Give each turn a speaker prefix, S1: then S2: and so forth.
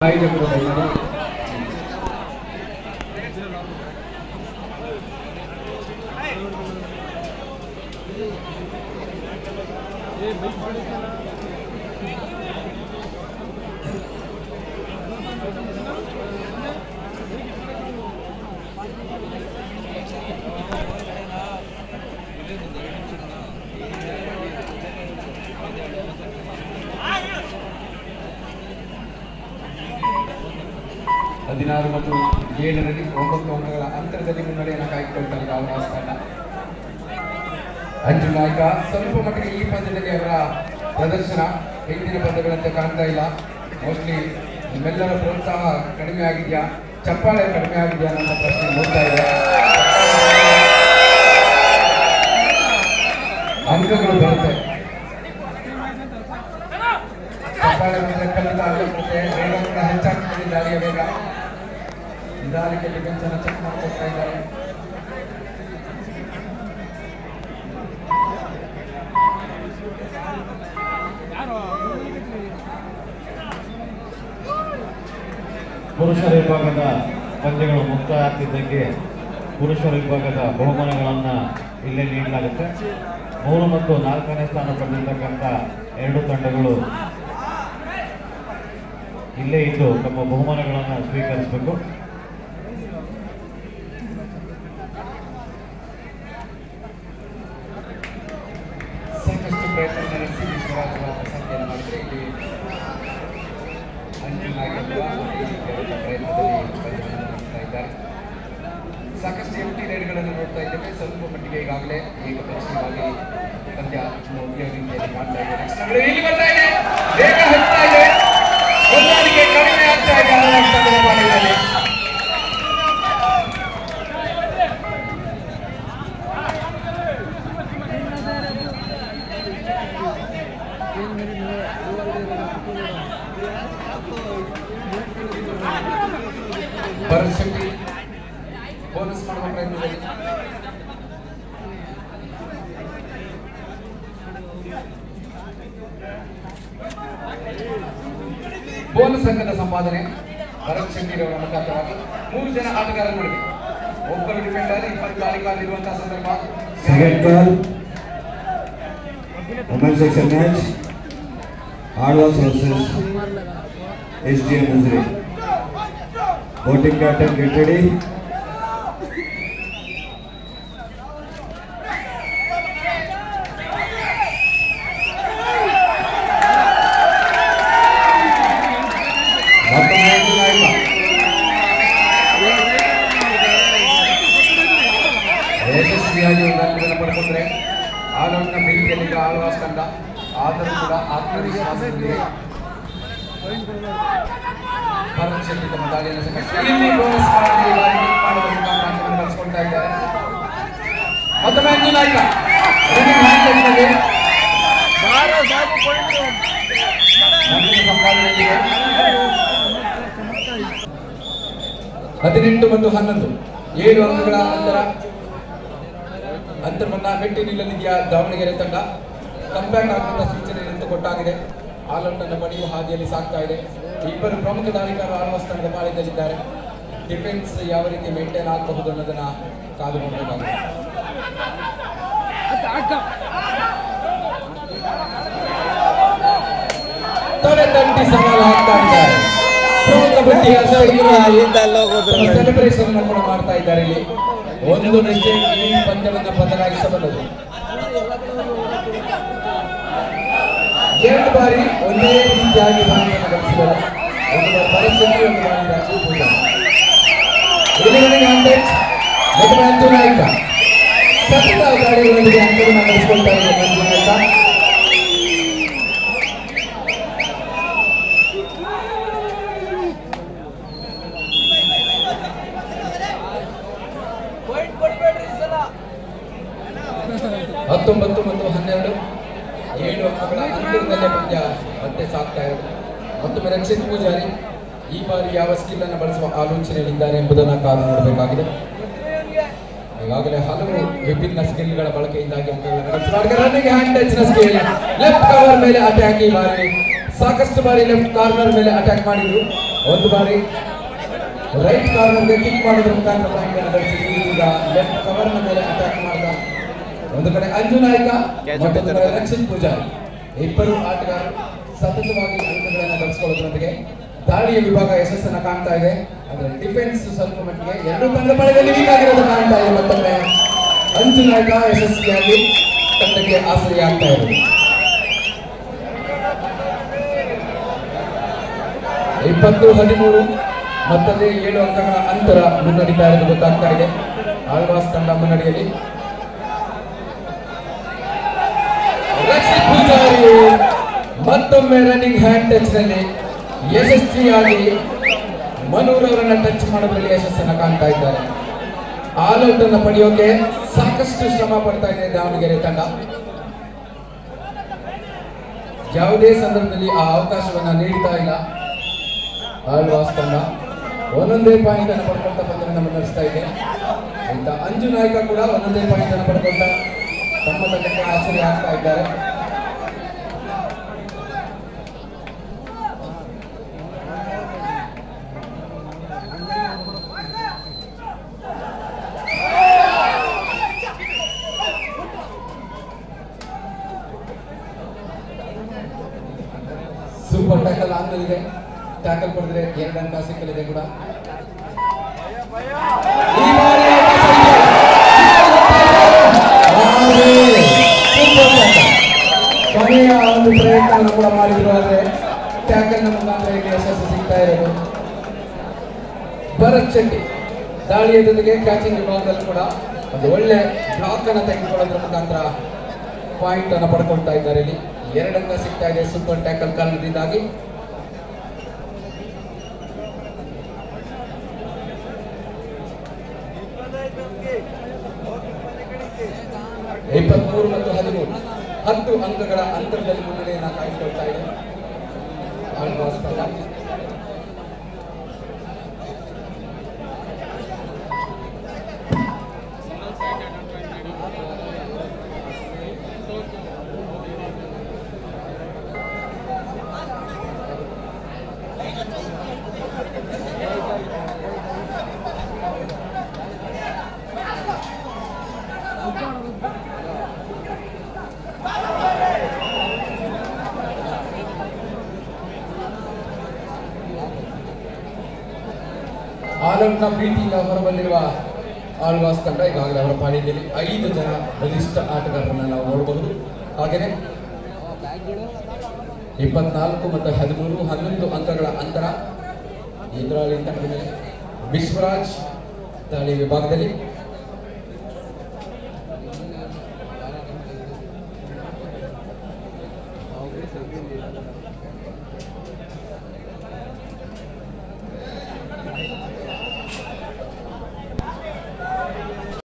S1: ಆಯೋಜಕರು ದಯಮಾಡಿ ಹದಿನಾರು ಮತ್ತು ಏಳರಲ್ಲಿ ಒಂಬತ್ತು ಅಂಕಗಳ ಅಂತರದಲ್ಲಿ ಮುನ್ನಡೆಯನ್ನು ಕಾಯ್ದುಕೊಳ್ತಾರೆ ಕಾಮರಾಜ್ ತಂಡ ಅಂಜು ನಾಯಕ ಸ್ವಲ್ಪ ಮಟ್ಟಿಗೆ ಈ ಪಂದ್ಯದಲ್ಲಿ ಅವರ ಪ್ರದರ್ಶನ ಹಿಂದಿನ ಪಂದ್ಯಗಳಂತೆ ಕಾಣ್ತಾ ಇಲ್ಲ ಮೋಸ್ಟ್ಲಿ ನಿಮ್ಮೆಲ್ಲರ ಪ್ರೋತ್ಸಾಹ ಕಡಿಮೆ ಆಗಿದೆಯಾ ಚಪ್ಪಾಳೆ ಕಡಿಮೆ ಆಗಿದೆಯಾ ಅನ್ನೋ ಪ್ರಶ್ನೆ ಮೂಡ್ತಾ ಇದೆ ಅಂಕಗಳು ಬರುತ್ತೆ ಚಪ್ಪಾಳೆ ಬಂದ್ರೆ ಖಂಡಿತ ಅಂಕ ಬರುತ್ತೆ ವೇಗ ಕೂಡ ಹೆಚ್ಚಾಗ್ತದೆ ದಾರಿಯ ವೇಗ ನಿಧಾನಕ್ಕೆ ಡಿಫೆನ್ಸ್ ಅನ್ನ ಚೆಕ್ ಮಾಡ್ಕೊಳ್ತಾ ಇದ್ದಾರೆ
S2: ಪುರುಷರ ವಿಭಾಗದ ಪಂದ್ಯಗಳು ಮುಕ್ತಾಯ ಆಗ್ತಿದ್ದಂಗೆ ಪುರುಷರ ವಿಭಾಗದ ಬಹುಮಾನಗಳನ್ನು ಇಲ್ಲೇ ನೀಡಲಾಗುತ್ತೆ ಮೂರು ಮತ್ತು ನಾಲ್ಕನೇ ಸ್ಥಾನ ಪಡೆದಿರ್ತಕ್ಕಂಥ ಎರಡು ತಂಡಗಳು ಇಲ್ಲೇ ಇದ್ದು ತಮ್ಮ ಬಹುಮಾನಗಳನ್ನು ಸ್ವೀಕರಿಸಬೇಕು
S1: ಸಾಕಷ್ಟು ಪ್ರಯತ್ನ ನಡೆಸಿ ವಿಶ್ವರಾಜರ ಸಂಖ್ಯೆಯನ್ನು ಮಾಡಿದ್ರೆ ಇಲ್ಲಿ ಅಂಜಿಲ್ ನಾಗೇಂದ್ರ ಅವರ ಪ್ರಯತ್ನದಲ್ಲಿ ಪಂದ್ಯವನ್ನು ನಡೆಸ್ತಾ ಇದ್ದಾರೆ ಸಾಕಷ್ಟು ಎಂಟಿ ರೇಡ್ಗಳನ್ನು ನೋಡ್ತಾ ಇದ್ದೇವೆ ಸ್ವಲ್ಪ ಮಟ್ಟಿಗೆ ಈಗಾಗಲೇ ಏಕಪಕ್ಷೀಯವಾಗಿ ಪಂದ್ಯ ಮುಗಿಯೋ ರೀತಿಯಲ್ಲಿ ಮಾಡ್ತಾ ಇದ್ದಾರೆ Next number ಇಲ್ಲಿ ಬರ್ತಾ ಇದೆ ವೇಗ ಹೆಚ್ಚುತ್ತಾ ಇದೆ ಹೊಂದಾಣಿಕೆ ಕಡಿಮೆ ಆಗ್ತಾ ಇದೆ ಆರನೇ ತಂಡದ ಪಾಲಿನಲ್ಲಿ ಭರತ್ ಶೆಟ್ಟಿ ಬೋನಸ್ ಮಾಡುವ ಪ್ರಯತ್ನದಲ್ಲಿ ಬೋನಸ್ ಅಂಕದ ಸಂಪಾದನೆ ಭರತ್ ಶೆಟ್ಟಿರವರ ಮುಖಾಂತರವಾಗಿ ಮೂರು ಜನ ಆಟಗಾರರ ನಡುವೆ ಒಬ್ಬರು ಡಿಫೆಂಡರ್ ಇಬ್ಬರು ದಾಳಿಗಾರರಿರುವಂತಹ ಸಂದರ್ಭ
S3: Second call. Women's section match. Hardwas versus SDM Muzri. Voting captain get ready. ಮತ್ತೊಮ್ಮೆ ಒಂದು ನಾಯಕ.
S1: ಯಶಸ್ವಿಯಾಗಿ ಒಂದು ಅಂಕವನ್ನು ಪಡ್ಕೊಂಡ್ರೆ ಆಲೌಟ್ನ ಬೇಡಿಕೆಯಲ್ಲಿ ಆಳ್ವಾಸ್ ತಂಡ ಆದರೂ ಕೂಡ ಆತ್ಮವಿಶ್ವಾಸದೊಂದಿಗೆ ಭರತ್ ಶೆಟ್ಟಿ ತಮ್ಮ ದಾಳಿಯನ್ನು ಸಂಘಟಿಸಿ ಇಲ್ಲಿ ಬೋನಸ್ ಮಾಡಿ ಈ ಬಾರಿ win ಮಾಡುವ ಮುಖಾಂತರ ಅಂಕವನ್ನು ಗಳಿಸ್ಕೊಳ್ತಾ ಇದ್ದಾರೆ ಮತ್ತೊಮ್ಮೆ ಅಂಜು ನಾಯಕ running handle ನಲ್ಲಿ ಅಂಕದ ಸಂಪಾದನೆಯಲ್ಲಿದೆ. ಹದಿನೆಂಟು ಮತ್ತು ಹನ್ನೊಂದು ಏಳು ಅಂಕಗಳ ಅಂತರ ಅಂತರವನ್ನ ಮೆಟ್ಟಿ ನಿಲ್ಲಲಿದೆಯಾ ದಾವಣಗೆರೆ ತಂಡ ಕಂಬ್ಯಾಕ್ ಆಗುವಂತ ಸೂಚನೆ ನಿಂತು ಕೊಟ್ಟಾಗಿದೆ ಆಲ್ಔಟ್ ಅನ್ನು ಪಡೆಯುವ ಹಾದಿಯಲ್ಲಿ ಸಾಗ್ತಾ ಇದೆ ಇಬ್ಬರು ಪ್ರಮುಖ ದಾಳಿಗಾರರು ಆಳ್ವಾಸ್ ತಂಡದ ಪಾಳಿಯಲ್ಲಿದ್ದಾರೆ ಡಿಫೆನ್ಸ್ ಯಾವ ರೀತಿ ಮೇಂಟೈನ್ ಆಗಬಹುದು ಅನ್ನೋದನ್ನ ಕಾದು ನೋಡಬೇಕಾಗಿದೆ ತೊಡೆ ತಟ್ಟಿ ಸವಾಲು ಹಾಕ್ತಾ ಇದ್ದಾರೆ ಪ್ರಮುಖ ಬುಟ್ಟಿಯ ಸೆಲೆಬ್ರೇಷನ್ ಅನ್ನು ಕೂಡ ಮಾಡ್ತಾ ಇದ್ದಾರೆ ಇಲ್ಲಿ ಒಂದು ಮಿಸ್ಟೇಕ್ ಈ ಪಂದ್ಯವನ್ನ ಬದಲಾಯಿಸಬಲ್ಲದು ಎರಡು ಬಾರಿ ಒಂದೇ ರೀತಿಯಾಗಿ ಭಾಗವನ್ನು ಗಳಿಸಿದರು ಒಂದು ಬಾರಿ ಪರಿಸ್ಥಿತಿ ಒಂದು ಬಾರಿ ರಾಜೀವ್ ಪೂಜಾ ಇಲ್ಲಿವರೆಗೆ ಅಂಬೇಜ್ ಮತ್ತು ಮಂಜು ನಾಯಕ ಸತತ ದಾಳಿಗಳೊಂದಿಗೆ ಅಂಕವನ್ನು ಗಳಿಸಿಕೊಳ್ತಾ ಇದೆ ಮಂಜು ನಾಯಕ ಹತ್ತೊಂಬತ್ತು ಮತ್ತು ಹನ್ನೆರಡು ಏಳು ಅಂಕಗಳ ಅಂತರದಲ್ಲೇ ಪಂದ್ಯ ಮತ್ತೆ ಸಾಗ್ತಾ ಇರೋದು ಮತ್ತೊಮ್ಮೆ ರಕ್ಷಿತ್ ಪೂಜಾರಿ ಈ ಬಾರಿ ಯಾವ ಸ್ಕಿಲ್ ಅನ್ನು ಬಳಸುವ ಆಲೋಚನೆಯಲ್ಲಿದ್ದಾರೆ ಎಂಬುದನ್ನು ಕಾದು ನೋಡಬೇಕಾಗಿದೆ ಈಗಾಗಲೇ ಹಲವು ವಿಭಿನ್ನ ಸ್ಕಿಲ್ಗಳ ಬಳಕೆಯಿಂದಾಗಿ ಅಂಕಗಳನ್ನು ಗಳಿಸಲಾಗಿದೆ ರನ್ನಿಂಗ್ ಹ್ಯಾಂಡ್ ಟಚ್ ನ ಸ್ಕಿಲ್ ಲೆಫ್ಟ್ ಕವರ್ ಮೇಲೆ ಅಟ್ಯಾಕ್ ಈ ಬಾರಿ ಸಾಕಷ್ಟು ಬಾರಿ ಲೆಫ್ಟ್ ಕಾರ್ನರ್ ಮೇಲೆ ಅಟ್ಯಾಕ್ ಮಾಡಿದ್ರು ಒಂದು ಬಾರಿ ರೈಟ್ ಕಾರ್ನರ್ಗೆ ಕಿಕ್ ಮಾಡೋದ್ರ ಮುಖಾಂತರ ಪಾಯಿಂಟ್ ಅನ್ನು ಗಳಿಸಿದ್ರು ಈಗ ಲೆಫ್ಟ್ ಕವರ್ನ ಮೇಲೆ ಅಟ್ಯಾಕ್ ಮಾಡ್ದ ಒಂದು ಕಡೆ ಅಂಜು ನಾಯಕ ಮತ್ತೊಂದು ಕಡೆ ರಕ್ಷಿತ್ ಪೂಜಾರಿ ಇಬ್ಬರು ಆಟಗಾರರು ಸತತವಾಗಿ ಅಂಕಗಳನ್ನು ಗಳಿಸಿಕೊಳ್ಳೋದ್ರೊಂದಿಗೆ ದಾಳಿಯ ವಿಭಾಗ ಯಶಸ್ಸನ್ನ ಕಾಣ್ತಾ ಇದೆ ಅದರ ಡಿಫೆನ್ಸ್ ಸ್ವಲ್ಪ ಮಟ್ಟಿಗೆ ಎರಡು ತಂಡ ಬಳೆಯಲ್ಲಿ ವೀಕ್ ಆಗಿರೋದು ಕಾಣ್ತಾ ಇದೆ ಮತ್ತೊಮ್ಮೆ ಅಂಜು ನಾಯಕ ಯಶಸ್ವಿಯಾಗಿ ತಂಡಕ್ಕೆ ಆಸರೆ ಆಗ್ತಾ ಇರೋದು ಇಪ್ಪತ್ತು ಹದಿಮೂರು ಮತ್ತದೇ ಏಳು ಅಂಕಗಳ ಅಂತರ ಮುನ್ನಡೀತಾ ಇರೋದು ಗೊತ್ತಾಗ್ತಾ ಇದೆ ಆಳ್ವಾಸ್ ತಂಡ ಮುನ್ನಡೆಯಲ್ಲಿ ರಕ್ಷಿತ್ ಪೂಜಾರಿ ಮತ್ತೊಮ್ಮೆ ರನ್ನಿಂಗ್ ಹ್ಯಾಂಡ್ ಟಚ್ ನಲ್ಲಿ ಯಶಸ್ವಿಯಾಗಿ ಮನೂರ್ ಅವರನ್ನ ಟಚ್ ಮಾಡೋದ್ರಲ್ಲಿ ಯಶಸ್ಸನ್ನ ಕಾಣ್ತಾ ಇದ್ದಾರೆ ಆಲ್ ಔಟ್ ಅನ್ನ ಪಡೆಯೋಕೆ ಸಾಕಷ್ಟು ಶ್ರಮ ಪಡ್ತಾ ಇದೆ ದಾವಣಗೆರೆ ತಂಡ ಯಾವುದೇ ಸಂದರ್ಭದಲ್ಲಿ ಆ ಅವಕಾಶವನ್ನ ನೀಡ್ತಾ ಇಲ್ಲ ಆಳ್ವಾಸ್ ತಂಡ ಒಂದೊಂದೇ ಪಾಯಿಂಟ್ ಅನ್ನು ಪಡ್ಕೊಳ್ತಾ ಪಂದ್ಯವನ್ನು ಮುನ್ನಡೆಸ್ತಾ ಇದೆ ಇಂಥ ಅಂಜು ನಾಯಕ ಕೂಡ ಒಂದೊಂದೇ ಪಾಯಿಂಟ್ ಅನ್ನು ಪಡ್ಕೊಳ್ತಾ ತಮ್ಮ ತಂಡಕ್ಕೆ ಆಸರೆ ಆಗ್ತಾ ಇದ್ದಾರೆ ಸೂಪರ್ ಟ್ಯಾಕಲ್ ಆದ್ಮೇಲೆ ಟ್ಯಾಕಲ್ ಪಡೆದ್ರೆ ಎರಡು ಅಂಕ ಸಿಕ್ಕಲಿದೆ ಕೂಡ ಈ ಬಾರಿ ಆದ್ರೆ super tackle. ಕೊನೆಯ ಒಂದು ಪ್ರಯತ್ನ ಕೂಡ ಮಾಡಿದ್ರು ಆದ್ರೆ ಟ್ಯಾಕಲ್ ನ ಮುಖಾಂತರ ಈಗ ಯಶಸ್ಸು ಸಿಗ್ತಾ ಇರೋದು ಭರತ್ ಶೆಟ್ಟಿ ದಾಳಿಯ ಜೊತೆಗೆ ಕ್ಯಾಚಿಂಗ್ ವಿಭಾಗದಲ್ಲಿ ಕೂಡ ಒಂದು ಒಳ್ಳೆ ಬ್ಲಾಕ್ ಅನ್ನ ತೆಗೆದುಕೊಳ್ಳೋದ್ರ ಮುಖಾಂತರ ಪಾಯಿಂಟ್ ಅನ್ನು ಪಡ್ಕೊಳ್ತಾ ಇದ್ದಾರೆ ಇಲ್ಲಿ ಎರಡು ಅಂಕ ಸಿಗ್ತಾ ಇದೆ ಸೂಪರ್ ಟ್ಯಾಕಲ್ ಕಾರಣದಿಂದಾಗಿ ಇಪ್ಪತ್ಮೂರು ಮತ್ತು ಹದಿಮೂರು ಹತ್ತು ಅಂಕಗಳ ಅಂತರದಲ್ಲಿ ಮುನ್ನಡೆಯನ್ನ ಕಾಯ್ದುಕೊಳ್ತಾ ಇದೆ ಆಳ್ವಾಸ್ ತಂಡ. ಆಲಂನ ಪ್ರೀತಿಯಿಂದ ಹೊರಬಂದಿರುವ ಆಳ್ವಾಸ್ ತಂಡ ಈಗಾಗಲೇ ಅವರ ಪಾಳಿಯಲ್ಲಿ ಐದು ಜನ ಬಲಿಷ್ಠ ಆಟಗಾರರನ್ನ ನಾವು ನೋಡಬಹುದು ಹಾಗೆಯೇ ಇಪ್ಪತ್ನಾಲ್ಕು ಮತ್ತು ಹದಿಮೂರು ಹನ್ನೊಂದು ಅಂಕಗಳ ಅಂತರ ಎದುರಾಳಿ ತಂಡದ ಮೇಲೆ ವಿಶ್ವರಾಜ್ ದಾಳಿ ವಿಭಾಗದಲ್ಲಿ